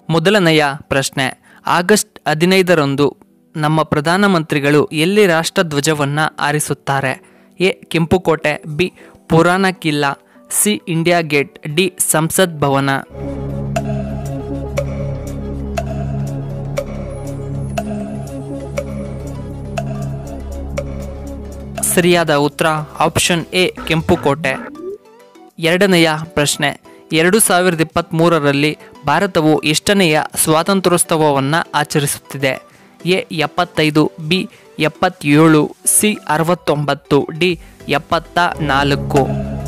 ಮೊದಲನೆಯ ಪ್ರಶ್ನೆ ಆಗಸ್ಟ್ ಹದಿನೈದರಂದು ನಮ್ಮ ಪ್ರಧಾನಮಂತ್ರಿಗಳು ಎಲ್ಲಿ ರಾಷ್ಟ್ರಧ್ವಜವನ್ನು ಆರಿಸುತ್ತಾರೆ ಎ ಕೆಂಪುಕೋಟೆ B Purana Qila C India Gate D Sansad Bhavan ಸರಿಯಾದ ಉತ್ತರ ಆಪ್ಷನ್ ಎ ಕೆಂಪುಕೋಟೆ ಎರಡನೆಯ ಪ್ರಶ್ನೆ ಎರಡು ಸಾವಿರದ ಇಪ್ಪತ್ತ್ಮೂರರಲ್ಲಿ ಭಾರತವು ಎಷ್ಟನೆಯ ಸ್ವಾತಂತ್ರ್ಯೋತ್ಸವವನ್ನು ಆಚರಿಸುತ್ತಿದೆ ಎ ಎಪ್ಪತ್ತೈದು ಬಿ ಎಪ್ಪತ್ತೇಳು ಸಿ ಅರವತ್ತೊಂಬತ್ತು ಡಿ ಎಪ್ಪತ್ತ ನಾಲ್ಕು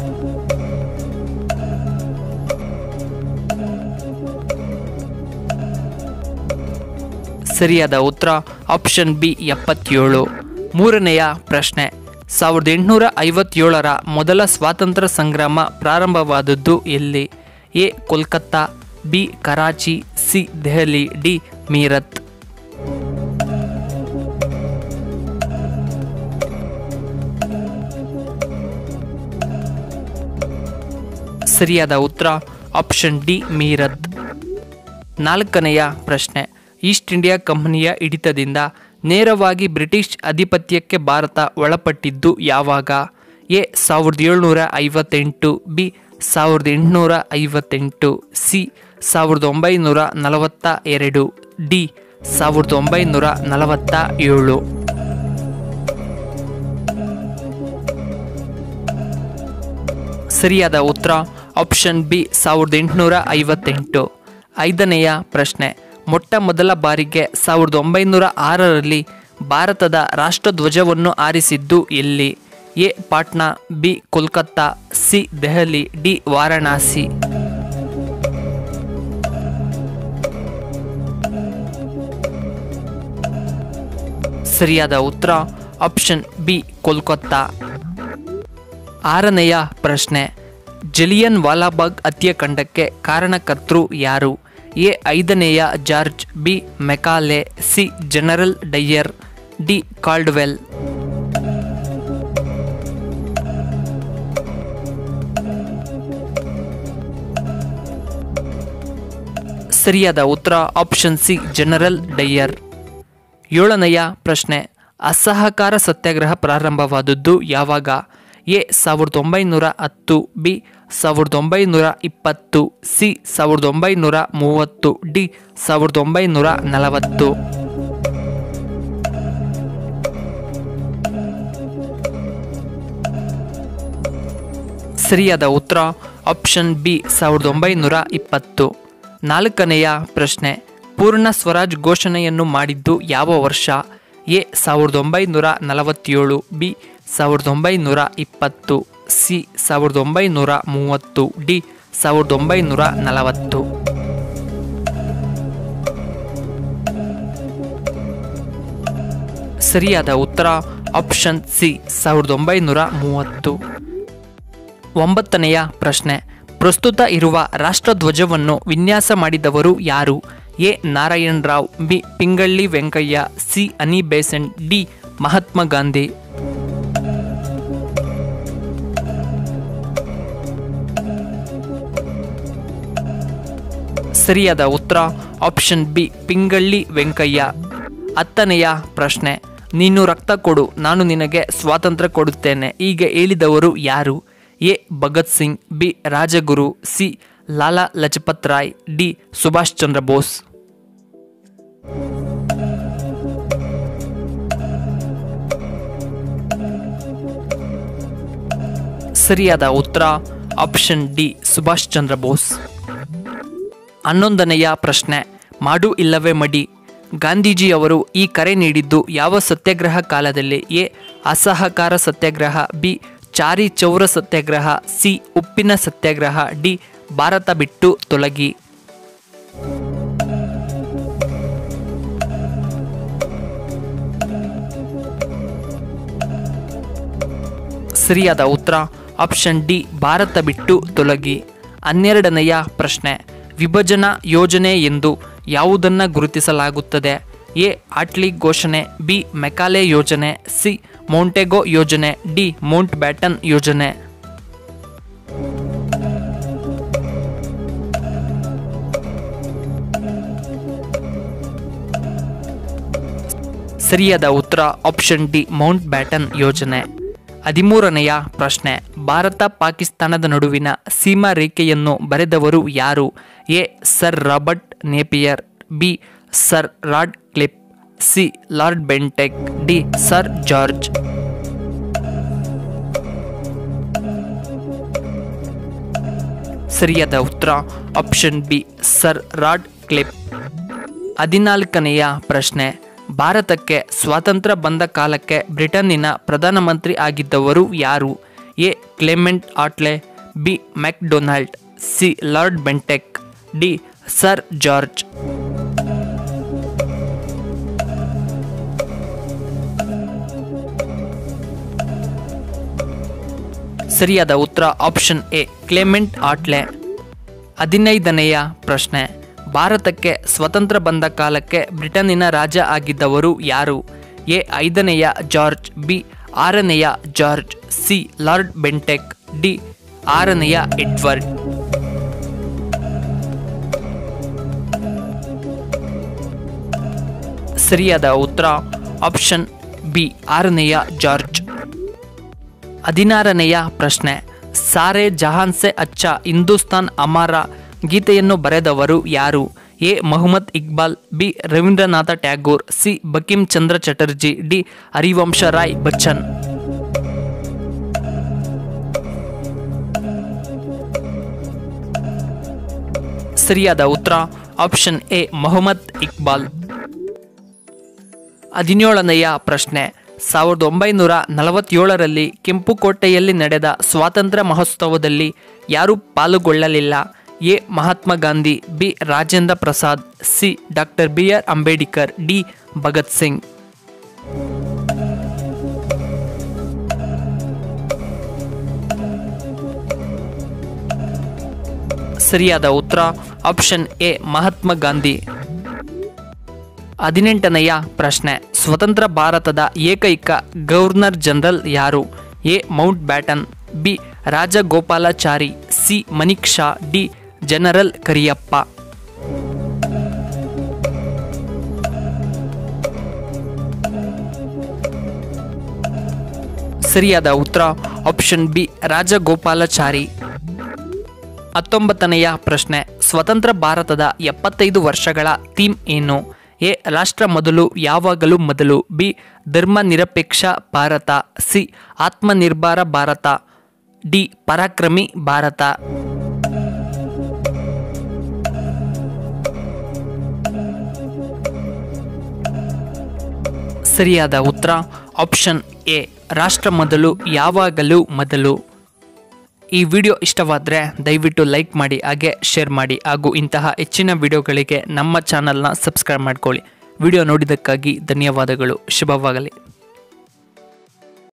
ಸರಿಯಾದ ಉತ್ತರ ಆಪ್ಷನ್ ಬಿ ಎಪ್ಪತ್ತೇಳು ಮೂರನೆಯ ಪ್ರಶ್ನೆ ಸಾವಿರದ ಎಂಟುನೂರ ಐವತ್ತೇಳರ ಮೊದಲ ಸ್ವಾತಂತ್ರ್ಯ ಸಂಗ್ರಾಮ ಪ್ರಾರಂಭವಾದದ್ದು ಎಲ್ಲಿ A Kolkata B Karachi C Delhi D Meerut ಸರಿಯಾದ ಉತ್ತರ ಆಪ್ಷನ್ ಡಿ ಮೀರತ್ ನಾಲ್ಕನೆಯ ಪ್ರಶ್ನೆ ಈಸ್ಟ್ ಇಂಡಿಯಾ ಕಂಪನಿಯ ಹಿಡಿತದಿಂದ ನೇರವಾಗಿ ಬ್ರಿಟಿಷ್ ಅಧಿಪತ್ಯಕ್ಕೆ ಭಾರತ ಒಳಪಟ್ಟಿದ್ದು ಯಾವಾಗ ಎ ಸಾವಿರದ ಏಳ್ನೂರ ಐವತ್ತೆಂಟು ಬಿ ಸಾವಿರದ ಎಂಟುನೂರ ಐವತ್ತೆಂಟು ಸಿ ಸಾವಿರದ ಒಂಬೈನೂರ ನಲವತ್ತ ಎರಡು ಡಿ ಸಾವಿರದ ಒಂಬೈನೂರ ನಲವತ್ತ ಏಳು ಸರಿಯಾದ ಉತ್ತರ ಆಪ್ಷನ್ ಬಿ ಸಾವಿರದ ಎಂಟುನೂರ ಐವತ್ತೆಂಟು ಐದನೆಯ ಪ್ರಶ್ನೆ ಮೊಟ್ಟ ಮೊದಲ ಬಾರಿಗೆ ಸಾವಿರದ ಒಂಬೈನೂರ ಆರರಲ್ಲಿ ಭಾರತದ ರಾಷ್ಟ್ರಧ್ವಜವನ್ನು ಆರಿಸಿದ್ದು ಎಲ್ಲಿ A Patna B Kolkata C Delhi D Varanasi ಸರಿಯಾದ ಉತ್ತರ ಆಪ್ಷನ್ ಬಿ ಕೋಲ್ಕತ್ತಾ ಆರನೆಯ ಪ್ರಶ್ನೆ ಜಲಿಯನ್ ವಾಲಾಬಾಗ್ ಹತ್ಯಾಕಾಂಡಕ್ಕೆ ಕಾರಣಕರ್ತರು ಯಾರು ಎ ಐದನೆಯ George B Macaulay C General Dyer D Caldwell ಸರಿಯಾದ ಉತ್ತರ ಆಪ್ಷನ್ ಸಿ ಜನರಲ್ ಡಯ್ಯರ್ ಏಳನೆಯ ಪ್ರಶ್ನೆ ಅಸಹಕಾರ ಸತ್ಯಾಗ್ರಹ ಪ್ರಾರಂಭವಾದದ್ದು ಯಾವಾಗ ಎ ಸಾವಿರದ ಒಂಬೈನೂರ ಹತ್ತು ಬಿ ಸಾವಿರದ ಒಂಬೈನೂರ ಇಪ್ಪತ್ತು ಸಿ ಸಾವಿರದ ಒಂಬೈನೂರ ಮೂವತ್ತು ಡಿ ಸಾವಿರದ ಒಂಬೈನೂರ ನಲವತ್ತು ಸರಿಯಾದ ಉತ್ತರ ಆಪ್ಷನ್ ಬಿ ಸಾವಿರದ ಒಂಬೈನೂರ ಇಪ್ಪತ್ತು ನಾಲ್ಕನೆಯ ಪ್ರಶ್ನೆ ಪೂರ್ಣ ಸ್ವರಾಜ್ ಘೋಷಣೆಯನ್ನು ಮಾಡಿದ್ದು ಯಾವ ವರ್ಷ ಎ ಸಾವಿರದ ಒಂಬೈನೂರ ನಲವತ್ತೇಳು ಬಿ ಸಾವಿರದ ಒಂಬೈನೂರ ಇಪ್ಪತ್ತು ಸಿ ಸಾವಿರದ ಒಂಬೈನೂರ ಮೂವತ್ತು ಡಿ ಸಾವಿರದ ಒಂಬೈನೂರ ನಲವತ್ತು ಸರಿಯಾದ ಉತ್ತರ ಆಪ್ಷನ್ ಸಿ ಸಾವಿರದ ಒಂಬೈನೂರ ಮೂವತ್ತು ಒಂಬತ್ತನೆಯ ಪ್ರಶ್ನೆ ಪ್ರಸ್ತುತ ಇರುವ ರಾಷ್ಟ್ರಧ್ವಜವನ್ನು ವಿನ್ಯಾಸ ಮಾಡಿದವರು ಯಾರು A Narayan Rao B Pingali Venkayya C Annie Besant D Mahatma Gandhi ಸರಿಯಾದ ಉತ್ತರ ಆಪ್ಷನ್ ಬಿ ಪಿಂಗಳ್ಳಿ ವೆಂಕಯ್ಯ ಹತ್ತನೆಯ ಪ್ರಶ್ನೆ ನೀನು ರಕ್ತ ಕೊಡು ನಾನು ನಿನಗೆ ಸ್ವಾತಂತ್ರ್ಯ ಕೊಡುತ್ತೇನೆ ಹೀಗೆ ಹೇಳಿದವರು ಯಾರು A Bhagat Singh B Rajguru C Lala Lajpat Rai D Subhash Chandra Bose ಸರಿಯಾದ ಉತ್ತರ ಆಪ್ಷನ್ ಡಿ ಸುಭಾಷ್ ಚಂದ್ರ ಬೋಸ್ ಹನ್ನೊಂದನೆಯ ಪ್ರಶ್ನೆ ಮಾಡು ಇಲ್ಲವೇ ಮಡಿ ಗಾಂಧೀಜಿಯವರು ಈ ಕರೆ ನೀಡಿದ್ದು ಯಾವ ಸತ್ಯಾಗ್ರಹ ಕಾಲದಲ್ಲಿ ಎ ಅಸಹಕಾರ ಸತ್ಯಾಗ್ರಹ ಬಿ ಚಾರಿ ಚೌರ ಸತ್ಯಾಗ್ರಹ ಸಿ ಉಪ್ಪಿನ ಸತ್ಯಾಗ್ರಹ ಡಿ ಭಾರತ ಬಿಟ್ಟು ತೊಲಗಿ ಸರಿಯಾದ ಉತ್ತರ ಆಪ್ಷನ್ ಡಿ ಭಾರತ ಬಿಟ್ಟು ತೊಲಗಿ ಹನ್ನೆರಡನೆಯ ಪ್ರಶ್ನೆ ವಿಭಜನಾ ಯೋಜನೆ ಎಂದು ಯಾವುದನ್ನು ಗುರುತಿಸಲಾಗುತ್ತದೆ ಎ ಆಟ್ಲಿ ಘೋಷಣೆ ಬಿ ಮೆಕಾಲೆ ಯೋಜನೆ ಸಿ ಮೌಂಟೆಗೋ ಯೋಜನೆ ಡಿ ಮೌಂಟ್ ಬ್ಯಾಟನ್ ಯೋಜನೆ ಸರಿಯಾದ ಉತ್ತರ ಆಪ್ಷನ್ ಡಿ ಮೌಂಟ್ ಬ್ಯಾಟನ್ ಯೋಜನೆ ಹದಿಮೂರನೆಯ ಪ್ರಶ್ನೆ ಭಾರತ ಪಾಕಿಸ್ತಾನದ ನಡುವಿನ ಸೀಮಾ ರೇಖೆಯನ್ನು ಬರೆದವರು ಯಾರು A Sir Robert Napier B Sir Radcliffe C Lord Bentinck D Sir George ಸರಿಯಾದ ಉತ್ತರ option B Sir Radcliffe ಹದಿನಾಲ್ಕನೆಯ ಪ್ರಶ್ನೆ ಭಾರತಕ್ಕೆ ಸ್ವಾತಂತ್ರ್ಯ ಬಂದ ಕಾಲಕ್ಕೆ ಬ್ರಿಟನ್ನಿನ ಪ್ರಧಾನಮಂತ್ರಿ ಆಗಿದ್ದವರು ಯಾರು A Clement Attlee B MacDonald C Lord Bentinck D Sir George ಸರಿಯಾದ ಉತ್ತರ ಆಪ್ಷನ್ ಎ ಕ್ಲೆಮೆಂಟ್ ಆಟ್ಲೆ ಹದಿನೈದನೆಯ ಪ್ರಶ್ನೆ ಭಾರತಕ್ಕೆ ಸ್ವತಂತ್ರ ಬಂದ ಕಾಲಕ್ಕೆ ಬ್ರಿಟನ್ನಿನ ರಾಜ ಆಗಿದ್ದವರು ಯಾರು ಎ ಐದನೆಯ ಜಾರ್ಜ್ ಬಿ ಆರನೆಯ George C Lord Bentinck D ಆರನೆಯ ಎಡ್ವರ್ಡ್ ಸರಿಯಾದ ಉತ್ತರ ಆಪ್ಷನ್ ಬಿ ಆರನೆಯ ಜಾರ್ಜ್ ಹದಿನಾರನೆಯ ಪ್ರಶ್ನೆ ಸಾರೆ ಜಹಾನ್ ಸೆ ಅಚ್ಚ ಹಿಂದೂಸ್ತಾನ್ ಅಮಾರ ಗೀತೆಯನ್ನು ಬರೆದವರು ಯಾರು A Mohammad Iqbal B Rabindranath Tagore C Bankim Chandra Chatterjee D Harivansh Rai Bachchan ಸರಿಯಾದ ಉತ್ತರ ಆಪ್ಷನ್ ಎ ಮೊಹಮ್ಮದ್ ಇಕ್ಬಾಲ್ ಹದಿನೇಳನೆಯ ಪ್ರಶ್ನೆ ಸಾವಿರದ ಒಂಬೈನೂರ ನಲವತ್ತೇಳರಲ್ಲಿ ಕೆಂಪುಕೋಟೆಯಲ್ಲಿ ನಡೆದ ಸ್ವಾತಂತ್ರ್ಯ ಮಹೋತ್ಸವದಲ್ಲಿ ಯಾರೂ ಪಾಲ್ಗೊಳ್ಳಲಿಲ್ಲ A Mahatma Gandhi B Rajendra Prasad C doctor B R Ambedkar D Bhagat Singh ಸರಿಯಾದ ಉತ್ತರ ಆಪ್ಷನ್ ಎ ಮಹಾತ್ಮ ಗಾಂಧಿ ಹದಿನೆಂಟನೆಯ ಪ್ರಶ್ನೆ ಸ್ವತಂತ್ರ ಭಾರತದ ಏಕೈಕ ಗವರ್ನರ್ ಜನರಲ್ ಯಾರು A Mountbatten B Rajagopalachari C Manekshaw D general Cariappa ಸರಿಯಾದ ಉತ್ತರ ಆಪ್ಷನ್ ಬಿ ರಾಜಗೋಪಾಲಾಚಾರಿ ಹತ್ತೊಂಬತ್ತನೆಯ ಪ್ರಶ್ನೆ ಸ್ವತಂತ್ರ ಭಾರತದ ಎಪ್ಪತ್ತೈದು ವರ್ಷಗಳ ಥೀಮ್ ಏನು ಎ ರಾಷ್ಟ್ರ ಮೊದಲು ಯಾವಾಗಲೂ ಮೊದಲು ಬಿ ಧರ್ಮ ನಿರಪೇಕ್ಷ ಭಾರತ ಸಿ ಆತ್ಮನಿರ್ಭರ ಭಾರತ ಡಿ ಪರಾಕ್ರಮಿ ಭಾರತ ಸರಿಯಾದ ಉತ್ತರ ಆಪ್ಷನ್ ಎ ರಾಷ್ಟ್ರ ಮೊದಲು ಯಾವಾಗಲೂ ಮೊದಲು ಈ ವಿಡಿಯೋ ಇಷ್ಟವಾದರೆ ದಯವಿಟ್ಟು ಲೈಕ್ ಮಾಡಿ ಹಾಗೆ ಶೇರ್ ಮಾಡಿ ಹಾಗೂ ಇಂತಹ ಹೆಚ್ಚಿನ ವಿಡಿಯೋಗಳಿಗೆ ನಮ್ಮ ಚಾನಲ್ನ ಸಬ್ಸ್ಕ್ರೈಬ್ ಮಾಡ್ಕೊಳ್ಳಿ ವಿಡಿಯೋ ನೋಡಿದ್ದಕ್ಕಾಗಿ ಧನ್ಯವಾದಗಳು ಶುಭವಾಗಲಿ